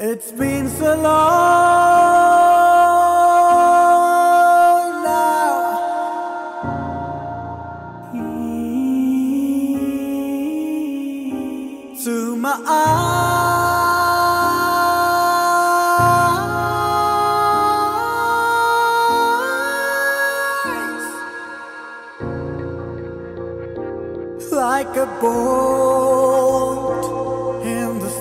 It's been so long now. To my eyes, like a bolt in the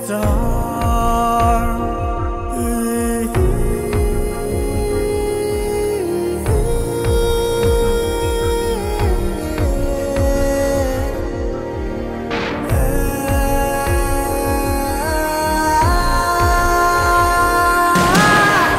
star.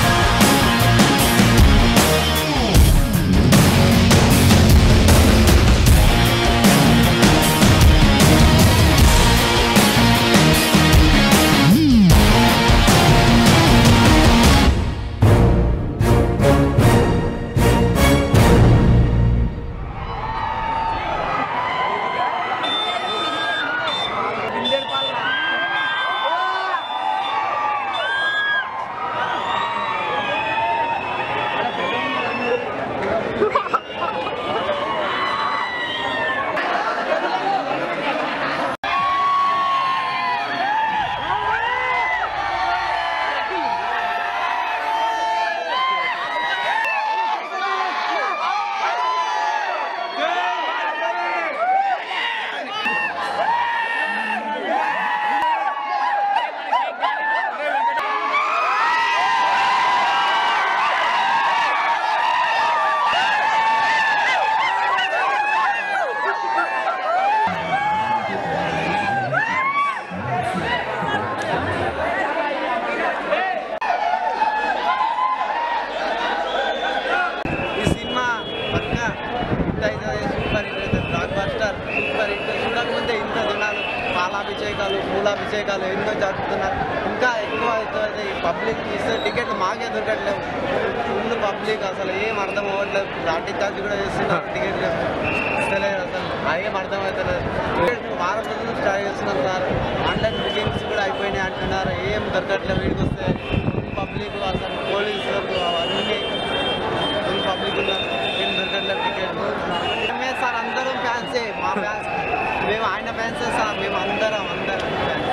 ఈ సినిమా పక్క hit అవుతుంది super hit అవుతుంది blockbuster super hit చూడకముందే ఇంత జనాలు పాలాభిషేకాలు పూలాభిషేకాలు ఎన్నో జరుపుతున్నారు ఇంకా ఎక్కువ అవుతుంది పబ్లిక్ ఇస్తే టికెట్లు మాకే దొరకట్లేవు ఫుల్ పబ్లిక్ అసలు ఏం అర్థం అవ్వట్లేదు లాఠీ చార్జ్ కూడా చేస్తున్నారు టికెట్లు ఇస్తలేదు అసలు ఏం అర్థం అవుతలేదు టికెట్ వారం రోజులు స్టార్ట్ చేస్తున్నారు సార్ ఆన్లైన్ బుకింగ్స్ కూడా అయిపోయినాయి అంటున్నారు ఏం దొరకట్లేదు వీడికి వస్తే పబ్లిక్ అసలు పోలీసులు అవన్నీ ఫుల్ పబ్లిక్ ఉన్నారు ఏం దొరకట్లేదు టికెట్ మేమే సార్ అందరం ఫ్యాన్సే మా ఫ్యాన్స్ మేము ఆయన ఫ్యాన్సే సార్ మేము అందరం అందరం ఫ్యాన్స్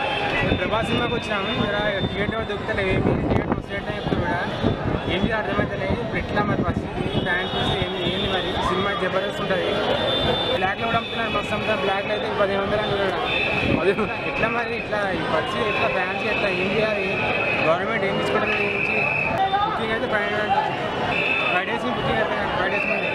ప్రభాస్ సినిమాకి వచ్చినాము జర టికెట్ కూడా దొరుకుతలేవు ఏమి టికెట్ వస్తుంటే ఇప్పుడు కూడా ఏం చేయాలి అర్థమవుతలేదు ఇప్పుడు ఎట్లా మరి పరిస్థితి ఫ్యాన్ చూస్తే ఏంది ఏంది మరి సినిమా జబర్దస్త్ ఉంటుంది బ్లాక్లో కూడా అమ్ముతున్నారు మస్తు అమ్ముతారు బ్లాక్లో అయితే పదిహేను వందలు అంటున్నాడు అదే ఎట్లా మరి ఇట్లా ఈ పరిస్థితి ఎట్లా ఫ్యాన్స్ ఎట్లా ఏం చేయాలి గవర్నమెంట్ ఏం తీసుకోవడం దీని గురించి బుకింగ్ అయితే five hundred five days booking అయిపోయింది ఫైవ్ డేస్ ముందు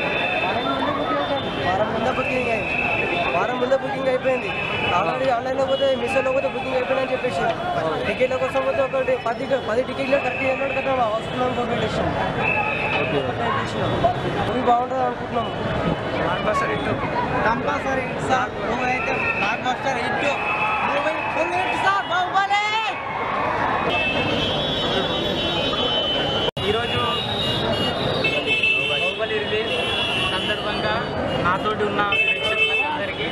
వారం ముందే బుకింగ్ అయింది వారం ముందే బుకింగ్ అయిపోయింది ఆల్రెడీ ఆన్లైన్లో పోతే మిషన్లో పోతే బుకింగ్ అయిపోయిందని చెప్పేసి టికెట్ల కోసం పోతే ఒకటి పది పది టికెట్లు కరెక్ట్ చేయడం కదా వస్తున్నాం కంప్లీట్ చేసాం మూవీ బాగుంటుంది అనుకుంటున్నాం కంపల్సరీ సార్ మూవీ అయితే blockbuster hit movie full hit sir Baahubali ఈరోజు బాహుబలి రిలీజ్ సందర్భంగా నాతోటి ఉన్న ప్రేక్షకులందరికీ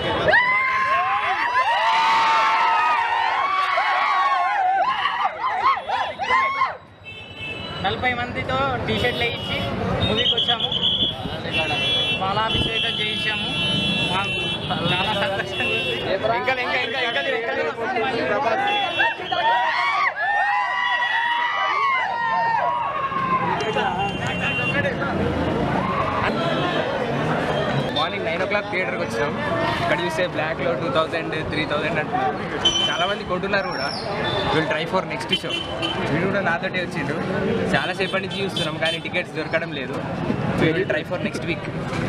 నలభై మందితో టీషర్ట్లు వేయించి మూవీకి వచ్చాము బాలాభిషేకం చేయించాము మాకు చాలా సంతోషంగా ఉంది. ఇంకా ఇంకా ఇంకా ఇంకా ఇంకా మార్నింగ్ నైన్ ఓ క్లాక్ థియేటర్కి వచ్చాం ఇక్కడ చూస్తే బ్లాక్లో టూ థౌజండ్ త్రీ థౌజండ్ అంటున్నారు చాలామంది కొంటున్నారు కూడా will try for next show వీడు కూడా నాతోటి వచ్చిండు చాలాసేపటి నుంచి చూస్తున్నాం కానీ టికెట్స్ దొరకడం లేదు will try for next week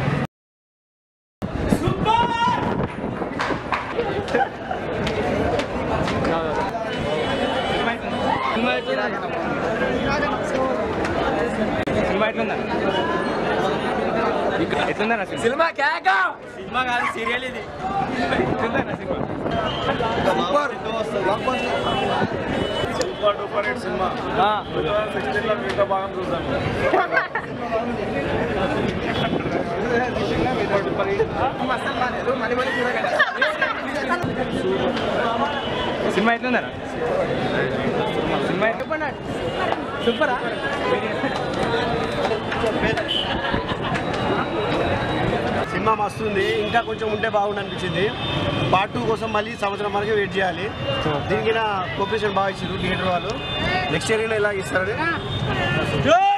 cinema ఎట్లుందా ఎట్లుందా సినిమా కేక సినిమా కాదు సీరియల్ ఇది ఎట్లుందా cinema super duper hit cinema two thousand సిక్స్టీన్లో మీతో బాగా చూసాను మసాలా లేదు మళ్ళీ మళ్ళీ చూడగలరు సినిమా ఎట్లుందరా సినిమా చెప్పండి సూపరా సినిమా మస్తుంది ఇంకా కొంచెం ఉంటే బాగుండు అనిపించింది పార్ట్ టూ కోసం మళ్ళీ సంవత్సరం వరకు వెయిట్ చేయాలి దీనికి నా కోపరేషన్ బాగా ఇచ్చారు థియేటర్ వాళ్ళు నెక్స్ట్ ఇయర్ ఇలా ఇస్తారని